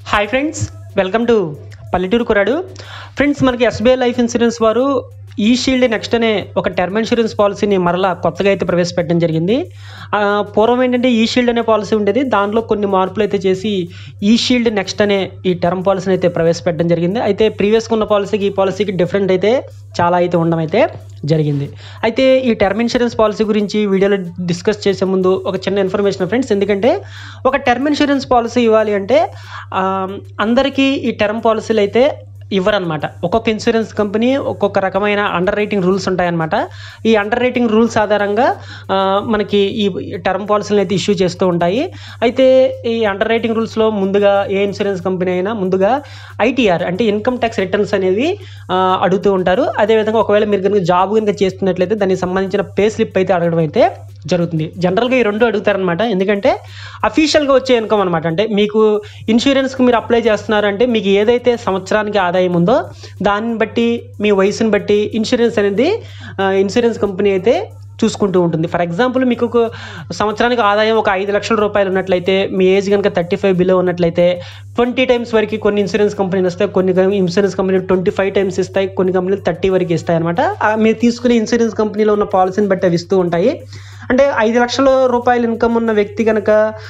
hi friends welcome to పల్లెటూరు కురాడు friends మనకి ఎస్బీఐ లైఫ్ ఇన్సూరెన్స్ వారు ఈ షీల్డ్ నెక్స్ట్ అనే ఒక టర్మ్ ఇన్సూరెన్స్ పాలసీని మరలా కొత్తగా అయితే ప్రవేశపెట్టడం జరిగింది ఆ, పూర్వం ఏంటంటే ఈ షీల్డ్ అనే పాలసీ ఉండేది దాంట్లో కొన్ని మార్పులు అయితే చేసి ఈ షీల్డ్ నెక్స్ట్ అనే ఈ టర్మ్ పాలసీని అయితే ప్రవేశపెట్టడం జరిగింది అయితే ప్రీవియస్గా ఉన్న పాలసీకి ఈ పాలసీకి డిఫరెంట్ అయితే చాలా అయితే ఉండడం అయితే జరిగింది అయితే ఈ టర్మ్ ఇన్సూరెన్స్ పాలసీ గురించి వీడియోలో డిస్కస్ చేసే ముందు ఒక చిన్న ఇన్ఫర్మేషన్ ఫ్రెండ్స్ ఎందుకంటే ఒక టర్మ్ ఇన్సూరెన్స్ పాలసీ ఇవ్వాలి అంటే ఆ, అందరికీ ఈ టర్మ్ పాలసీలు అయితే ఇవ్వరనమాట ఒక్కొక్క ఇన్సూరెన్స్ కంపెనీ ఒక్కొక్క రకమైన అండర్ రైటింగ్ రూల్స్ ఉంటాయన్నమాట ఈ అండర్ రైటింగ్ రూల్స్ ఆధారంగా ఆ, మనకి ఈ టర్మ్ పాలసీలను అయితే ఇష్యూ చేస్తూ ఉంటాయి అయితే ఈ అండర్ రైటింగ్ రూల్స్లో ముందుగా ఏ ఇన్సూరెన్స్ కంపెనీ అయినా ముందుగా ఐటీఆర్ అంటే ఇన్కమ్ ట్యాక్స్ రిటర్న్స్ అనేవి ఆ, అడుగుతూ ఉంటారు అదేవిధంగా ఒకవేళ మీరు కనుక జాబ్ కనుక చేస్తున్నట్లయితే దానికి సంబంధించిన పే స్లిప్ అయితే అడగడం అయితే జరుగుతుంది జనరల్గా ఈ రెండు అడుగుతారనమాట ఎందుకంటే అఫీషియల్గా వచ్చే ఇన్కమ్ అనమాట అంటే మీకు ఇన్సూరెన్స్కి మీరు అప్లై చేస్తున్నారంటే మీకు ఏదైతే సంవత్సరానికి ఆదాయం ఉందో దాన్ని బట్టి మీ వయసుని బట్టి ఇన్సూరెన్స్ అనేది ఆ, ఇన్సూరెన్స్ కంపెనీ అయితే చూసుకుంటూ ఉంటుంది ఫర్ ఎగ్జాంపుల్ మీకు ఒక సంవత్సరానికి ఆదాయం ఒక ఐదు లక్షల రూపాయలు ఉన్నట్లయితే మీ ఏజ్ కనుక థర్టీ ఫైవ్ బిలో ఉన్నట్లయితే ట్వంటీ టైమ్స్ వరకు కొన్ని ఇన్సూరెన్స్ కంపెనీలు వస్తాయి కొన్ని ఇన్సూరెన్స్ కంపెనీలు ట్వంటీ ఫైవ్ టైమ్స్ ఇస్తాయి కొన్ని కంపెనీలు థర్టీ వరకు ఇస్తాయి అనమాట మీరు తీసుకునే ఇన్సూరెన్స్ కంపెనీలో ఉన్న పాలసీని బట్టి అవి ఇస్తూ ఉంటాయి అంటే ఐదు లక్షల రూపాయల ఇన్కమ్ ఉన్న వ్యక్తి కనుక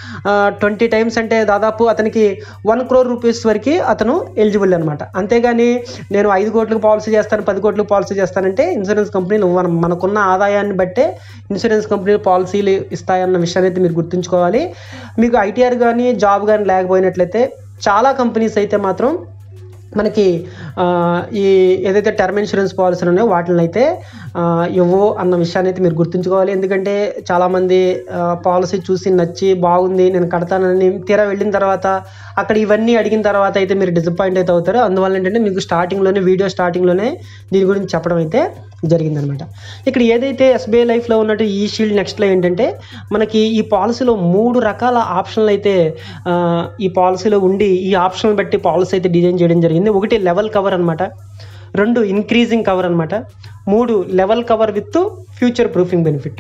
ట్వంటీ టైమ్స్ అంటే దాదాపు అతనికి వన్ క్రోర్ రూపీస్ వరకు అతను ఎలిజిబుల్ అనమాట అంతేగాని నేను ఐదు కోట్లకు పాలసీ చేస్తాను పది కోట్లకు పాలసీ చేస్తానంటే ఇన్సూరెన్స్ కంపెనీలు ఇవ్వను మనకున్న ఆదాయాన్ని బట్టే ఇన్సూరెన్స్ కంపెనీలు పాలసీలు ఇస్తాయన్న విషయాన్ని అయితే మీరు గుర్తుంచుకోవాలి మీకు ఐటీఆర్ కానీ జాబ్ కానీ లేకపోయినట్లయితే చాలా కంపెనీస్ అయితే మాత్రం మనకి ఆ, ఈ ఏదైతే టర్మ్ ఇన్సూరెన్స్ పాలసీలు ఉన్నాయో వాటిని అయితే ఆ, ఇవ్వవు అన్న విషయాన్ని అయితే మీరు గుర్తుంచుకోవాలి ఎందుకంటే చాలామంది పాలసీ చూసి నచ్చి బాగుంది నేను కడతానని తీరా వెళ్ళిన తర్వాత అక్కడ ఇవన్నీ అడిగిన తర్వాత అయితే మీరు డిసప్పాయింట్ అయితే అవుతారు అందువల్ల ఏంటంటే మీకు స్టార్టింగ్లోనే వీడియో స్టార్టింగ్లోనే దీని గురించి చెప్పడం అయితే జరిగిందనమాట ఇక్కడ ఏదైతే ఎస్బీఐ లైఫ్లో ఉన్నట్టు ఈ షీల్డ్ నెక్స్ట్లో ఏంటంటే మనకి ఈ పాలసీలో మూడు రకాల ఆప్షన్లు అయితే ఆ, ఈ పాలసీలో ఉండి ఈ ఆప్షన్ బట్టి పాలసీ అయితే డిజైన్ చేయడం జరిగింది ఒకటి లెవెల్ కవర్ అనమాట రెండు ఇంక్రీజింగ్ కవర్ అనమాట మూడు level cover with future proofing benefit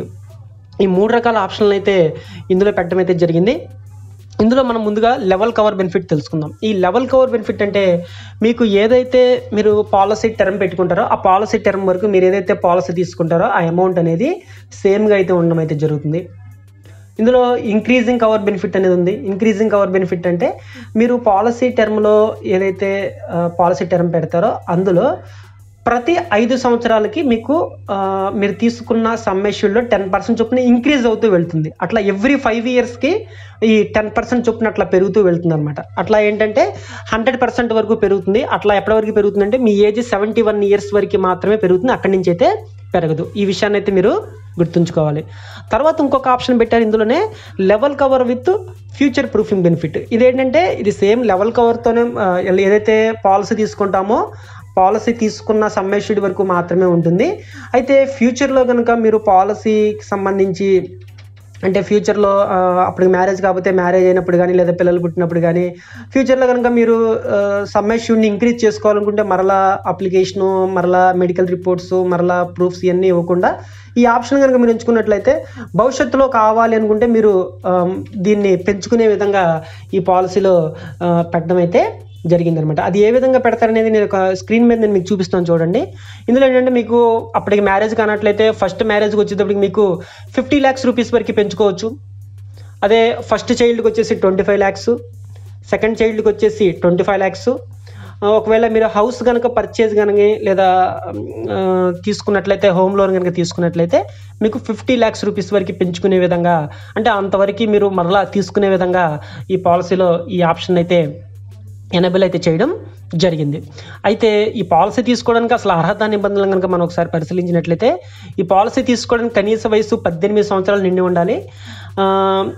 ఈ మూడు రకాల ఆప్షన్లు అయితే ఇందులో పెట్టడం అయితే జరిగింది ఇందులో మనం ముందుగా లెవెల్ కవర్ బెనిఫిట్ తెలుసుకుందాం ఈ లెవెల్ కవర్ బెనిఫిట్ అంటే మీకు ఏదైతే మీరు పాలసీ టర్మ్ పెట్టుకుంటారో ఆ పాలసీ టర్మ్ వరకు మీరు ఏదైతే పాలసీ తీసుకుంటారో ఆ అమౌంట్ అనేది సేమ్గా అయితే ఉండడం అయితే జరుగుతుంది ఇందులో ఇంక్రీజింగ్ కవర్ బెనిఫిట్ అనేది ఉంది ఇంక్రీజింగ్ కవర్ బెనిఫిట్ అంటే మీరు పాలసీ టర్మ్లో ఏదైతే పాలసీ టర్మ్ పెడతారో అందులో ప్రతి ఐదు సంవత్సరాలకి మీకు ఆ, మీరు తీసుకున్న సమ్మేషన్లో టెన్ పర్సెంట్ చొప్పున ఇంక్రీజ్ అవుతూ వెళ్తుంది అట్లా ఎవ్రీ ఫైవ్ ఇయర్స్కి ఈ టెన్ పర్సెంట్ చొప్పున అట్లా పెరుగుతూ వెళ్తుంది అనమాట అట్లా ఏంటంటే హండ్రెడ్ పర్సెంట్ వరకు పెరుగుతుంది అట్లా ఎప్పటి వరకు పెరుగుతుందంటే మీ ఏజ్ సెవెంటీ వన్ ఇయర్స్ వరకు మాత్రమే పెరుగుతుంది అక్కడి నుంచి అయితే పెరగదు ఈ విషయాన్ని అయితే మీరు గుర్తుంచుకోవాలి తర్వాత ఇంకొక ఆప్షన్ పెట్టారు ఇందులోనే level cover with future proofing benefit ఇదేంటంటే ఇది సేమ్ లెవెల్ కవర్తోనే ఆ, ఏదైతే పాలసీ తీసుకుంటామో పాలసీ తీసుకున్న సమ్మేషుడ్ వరకు మాత్రమే ఉంటుంది అయితే ఫ్యూచర్లో కనుక మీరు పాలసీకి సంబంధించి అంటే ఫ్యూచర్లో ఆ, అప్పుడు మ్యారేజ్ కాకపోతే మ్యారేజ్ అయినప్పుడు కానీ లేదా పిల్లలు పుట్టినప్పుడు కానీ ఫ్యూచర్లో కనుక మీరు సమ్మేషన్ని ఇంక్రీజ్ చేసుకోవాలనుకుంటే మరలా అప్లికేషను మరలా మెడికల్ రిపోర్ట్స్ మరలా ప్రూఫ్స్ ఇవన్నీ ఇవ్వకుండా ఈ ఆప్షన్ కనుక మీరు ఎంచుకున్నట్లయితే భవిష్యత్తులో కావాలి అనుకుంటే మీరు ఆ, దీన్ని పెంచుకునే విధంగా ఈ పాలసీలో ఆ, పెట్టడం అయితే జరిగిందనమాట అది ఏ విధంగా పెడతారనేది నేను ఒక స్క్రీన్ మీద నేను మీకు చూపిస్తాను చూడండి ఇందులో ఏంటంటే మీకు అప్పటికి మ్యారేజ్ కానట్లయితే ఫస్ట్ మ్యారేజ్కి వచ్చేటప్పటికి మీకు ఫిఫ్టీ ల్యాక్స్ రూపీస్ వరకు పెంచుకోవచ్చు అదే ఫస్ట్ చైల్డ్కి వచ్చేసి ట్వంటీ ఫైవ్ ల్యాక్స్ సెకండ్ చైల్డ్కి వచ్చేసి ట్వంటీ ఫైవ్ ల్యాక్స్ ఒకవేళ మీరు హౌస్ కనుక పర్చేజ్ కనుక లేదా ఆ, తీసుకున్నట్లయితే హోమ్ లోన్ కనుక తీసుకున్నట్లయితే మీకు ఫిఫ్టీ ల్యాక్స్ రూపీస్ వరకు పెంచుకునే విధంగా అంటే అంతవరకు మీరు మరలా తీసుకునే విధంగా ఈ పాలసీలో ఈ ఆప్షన్ అయితే ఎనబుల్ అయితే చేయడం జరిగింది అయితే ఈ పాలసీ తీసుకోవడానికి అసలు అర్హత నిబంధనలు కనుక మనం ఒకసారి పరిశీలించినట్లయితే ఈ పాలసీ తీసుకోవడానికి కనీస వయసు పద్దెనిమిది సంవత్సరాలు నిండి ఉండాలి ఆ,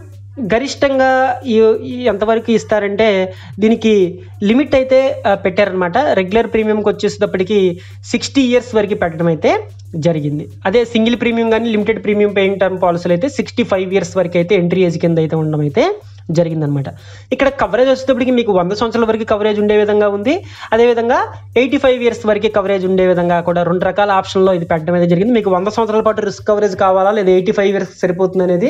గరిష్టంగా ఈ- ఈ ఎంతవరకు ఇస్తారంటే దీనికి లిమిట్ అయితే ఆ, పెట్టారనమాట రెగ్యులర్ ప్రీమియంకి వచ్చేసేటప్పటికి సిక్స్టీ ఇయర్స్ వరకు పెట్టడం అయితే జరిగింది అదే సింగిల్ ప్రీమియం కానీ లిమిటెడ్ ప్రీమియం పేయింగ్ టర్మ్ పాలసీలు అయితే సిక్స్టీ ఫైవ్ ఇయర్స్ వరకు అయితే ఎంట్రీ ఏజ్ కింద అయితే ఉండడం అయితే జరిగిందనమాట ఇక్కడ కవరేజ్ వచ్చేటప్పటికి మీకు వంద సంవత్సరాల వరకు కవరేజ్ ఉండే విధంగా ఉంది అదేవిధంగా ఎయిటీ ఫైవ్ ఇయర్స్ వరకు కవరేజ్ ఉండే విధంగా కూడా రెండు రకాల ఆప్షన్లో ఇది పెట్టడం అయితే జరిగింది మీకు వంద సంవత్సరాల పాటు రిస్క్ కవరేజ్ కావాలా లేదా ఎయిటీ ఫైవ్ ఇయర్స్ సరిపోతుంది అనేది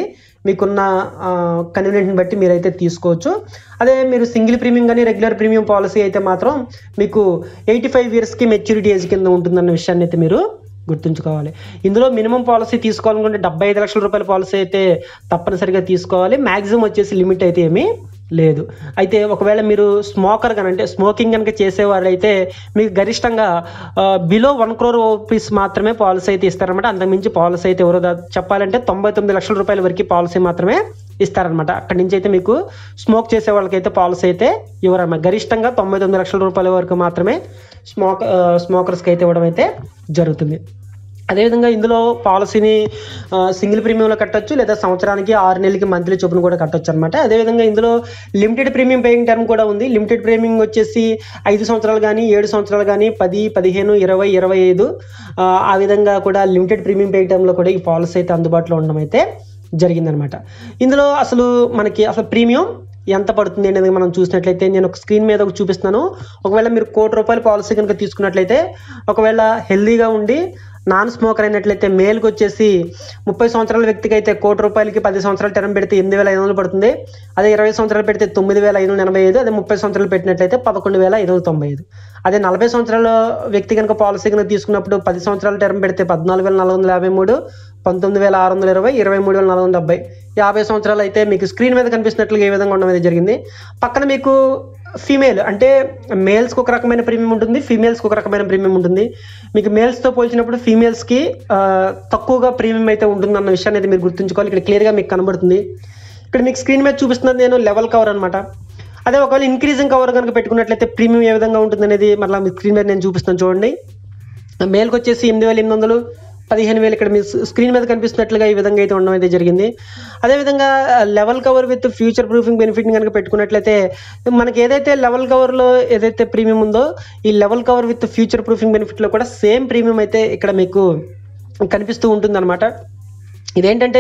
మీకున్న కన్వీనియంట్ని బట్టి మీరైతే తీసుకోవచ్చు అదే మీరు సింగిల్ ప్రీమియం కానీ రెగ్యులర్ ప్రీమియం పాలసీ అయితే మాత్రం మీకు ఎయిటీ ఫైవ్ ఇయర్స్కి మెచ్యూరిటీ ఏజ్ కింద ఉంటుందన్న విషయాన్ని అయితే మీరు గుర్తుంచుకోవాలి ఇందులో మినిమం పాలసీ తీసుకోవాలనుకుంటే డెబ్బై ఐదు లక్షల రూపాయల పాలసీ అయితే తప్పనిసరిగా తీసుకోవాలి మ్యాక్సిమం వచ్చేసి లిమిట్ అయితే ఏమీ లేదు అయితే ఒకవేళ మీరు స్మోకర్ కనుక అంటే స్మోకింగ్ కనుక చేసేవారు అయితే మీకు గరిష్టంగా బిలో వన్ క్రోర్ రూపీస్ మాత్రమే పాలసీ అయితే ఇస్తారనమాట అంతకుమించి పాలసీ అయితే ఎవరో దా- చెప్పాలంటే తొంభై తొమ్మిది లక్షల రూపాయల వరకు పాలసీ మాత్రమే ఇస్తారనమాట అక్కడి నుంచి అయితే మీకు స్మోక్ చేసే వాళ్ళకైతే పాలసీ అయితే ఇవ్వరన్నమాట గరిష్టంగా తొంభై తొమ్మిది లక్షల రూపాయల వరకు మాత్రమే స్మోక్ స్మోకర్స్కి అయితే ఇవ్వడం అయితే జరుగుతుంది అదేవిధంగా ఇందులో పాలసీని ఆ, సింగిల్ ప్రీమియంలో కట్టొచ్చు లేదా సంవత్సరానికి ఆరు నెలలకి మంత్లీ చొప్పున కూడా కట్టొచ్చు అనమాట అదేవిధంగా ఇందులో లిమిటెడ్ ప్రీమియం పేయింగ్ టర్మ్ కూడా ఉంది లిమిటెడ్ ప్రీమియం వచ్చేసి ఐదు సంవత్సరాలు కానీ ఏడు సంవత్సరాలు కానీ పది పదిహేను ఇరవై ఇరవై ఐదు ఆ, ఆ విధంగా కూడా లిమిటెడ్ ప్రీమియం పేయింగ్ టర్మ్లో కూడా ఈ పాలసీ అయితే అందుబాటులో ఉండడం అయితే జరిగిందనమాట ఇందులో అసలు మనకి అసలు ప్రీమియం ఎంత పడుతుంది అనేది మనం చూసినట్లయితే నేను ఒక స్క్రీన్ మీద ఒకటి చూపిస్తున్నాను ఒకవేళ మీరు కోటి రూపాయల పాలసీ కనుక తీసుకున్నట్లయితే ఒకవేళ హెల్దీగా ఉండి నాన్ స్మోకర్ అయినట్లయితే మేల్కి వచ్చేసి ముప్పై సంవత్సరాల వ్యక్తికి అయితే కోటి రూపాయలకి పది సంవత్సరాల టర్మ్ పెడితే ఎనిమిది వేల ఐదు వందలు పడుతుంది అదే ఇరవై సంవత్సరాలు పెడితే తొమ్మిది వేల ఐదు వందల ఎనభై ఐదు అదే ముప్పై సంవత్సరాలు పెట్టినట్లయితే పదకొండు వేల ఐదు వందల తొంభై ఐదు అదే నలభై సంవత్సరాల వ్యక్తి కనుక పాలసీ కనుక తీసుకున్నప్పుడు పది సంవత్సరాల టర్మ్ పెడితే పద్నాలుగు వేల నాలుగు వందల యాభై మూడు పంతొమ్మిది వేల ఆరు వందల ఇరవై ఇరవై మూడు వేల నాలుగు వందల డెబ్బై యాభై సంవత్సరాలు అయితే మీకు స్క్రీన్ మీద కనిపిస్తున్నట్లుగా ఏ విధంగా ఉండడం అయితే జరిగింది పక్కన మీకు ఫీమేల్ అంటే మేల్స్కి ఒక రకమైన ప్రీమియం ఉంటుంది ఫీమేల్స్కి ఒక రకమైన ప్రీమియం ఉంటుంది మీకు మేల్స్తో పోల్చినప్పుడు ఫీమేల్స్కి ఆ, తక్కువగా ప్రీమియం అయితే ఉంటుంది అన్న విషయాన్ని అయితే మీరు గుర్తుంచుకోవాలి ఇక్కడ క్లియర్గా మీకు కనబడుతుంది ఇక్కడ మీకు స్క్రీన్ మీద చూపిస్తున్నది నేను లెవెల్ కవర్ అనమాట అదే ఒకవేళ ఇంక్రీజింగ్ కవర్ కనుక పెట్టుకున్నట్లయితే ప్రీమియం ఏ విధంగా ఉంటుంది అనేది మళ్ళీ మీ స్క్రీన్ మీద నేను చూపిస్తాను చూడండి మేల్కి వచ్చేసి ఎనిమిది వేల ఎనిమిది వందలు పదిహేను వేలు ఇక్కడ మీ స్క్రీన్ మీద కనిపిస్తున్నట్లుగా ఈ విధంగా అయితే ఉండడం అయితే జరిగింది అదేవిధంగా level cover with future proofing benefit కనుక పెట్టుకున్నట్లయితే మనకి ఏదైతే లెవెల్ కవర్లో ఏదైతే ప్రీమియం ఉందో ఈ level cover with future proofing బెనిఫిట్లో కూడా సేమ్ ప్రీమియం అయితే ఇక్కడ మీకు కనిపిస్తూ ఉంటుందన్నమాట ఇదేంటంటే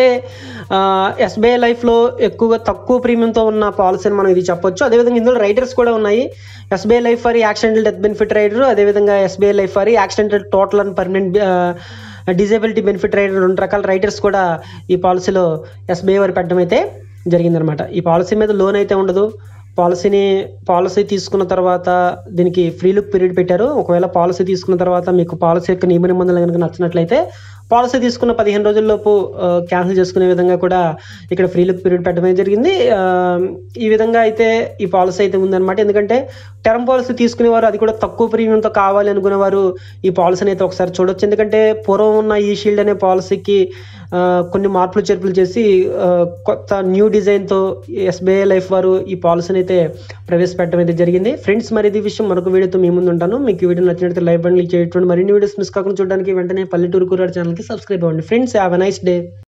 ఎస్బీఐ లైఫ్లో ఎక్కువగా తక్కువ ప్రీమియంతో ఉన్న పాలసీ అని మనం ఇది చెప్పొచ్చు అదేవిధంగా ఇందులో రైడర్స్ కూడా ఉన్నాయి SBI life for accidental death benefit rider అదేవిధంగా SBI life for accidental total and permanent disability benefit rider రెండు రకాల రైడర్స్ కూడా ఈ పాలసీలో ఎస్బీఐ వారు పెట్టడం అయితే జరిగిందనమాట ఈ పాలసీ మీద లోన్ అయితే ఉండదు పాలసీని పాలసీ తీసుకున్న తర్వాత దీనికి ఫ్రీ లుక్ పీరియడ్ పెట్టారు ఒకవేళ పాలసీ తీసుకున్న తర్వాత మీకు పాలసీ యొక్క నియమ నిబంధనలు కనుక నచ్చినట్లయితే పాలసీ తీసుకున్న పదిహేను రోజుల్లోపు క్యాన్సిల్ చేసుకునే విధంగా కూడా ఇక్కడ ఫ్రీ లుక్ పీరియడ్ పెట్టడం జరిగింది ఆ, ఈ విధంగా అయితే ఈ పాలసీ అయితే ఉందన్నమాట ఎందుకంటే టర్మ్ పాలసీ తీసుకునేవారు అది కూడా తక్కువ ప్రీమియంతో కావాలి అనుకునేవారు ఈ పాలసీని అయితే ఒకసారి చూడొచ్చు ఎందుకంటే పూర్వం ఉన్న ఈ షీల్డ్ అనే పాలసీకి ఆ, కొన్ని మార్పులు చేర్పులు చేసి ఆ, కొత్త న్యూ డిజైన్తో ఎస్బీఐ లైఫ్ వారు ఈ పాలసీని అయితే ప్రవేశపెట్టడం అయితే జరిగింది ఫ్రెండ్స్ మరి ఇది విషయం మరొక వీడియోతో మీ ముందు ఉంటాను మీకు ఈ వీడియో నచ్చినట్లయితే లైక్ బటన్ క్లిక్ చేయటువంటి మరిన్ని వీడియోస్ మిస్ కాకుండా చూడడానికి వెంటనే పల్లెటూరు కూరడు ఛానల్కి సబ్స్క్రైబ్ అవ్వండి friends have a nice day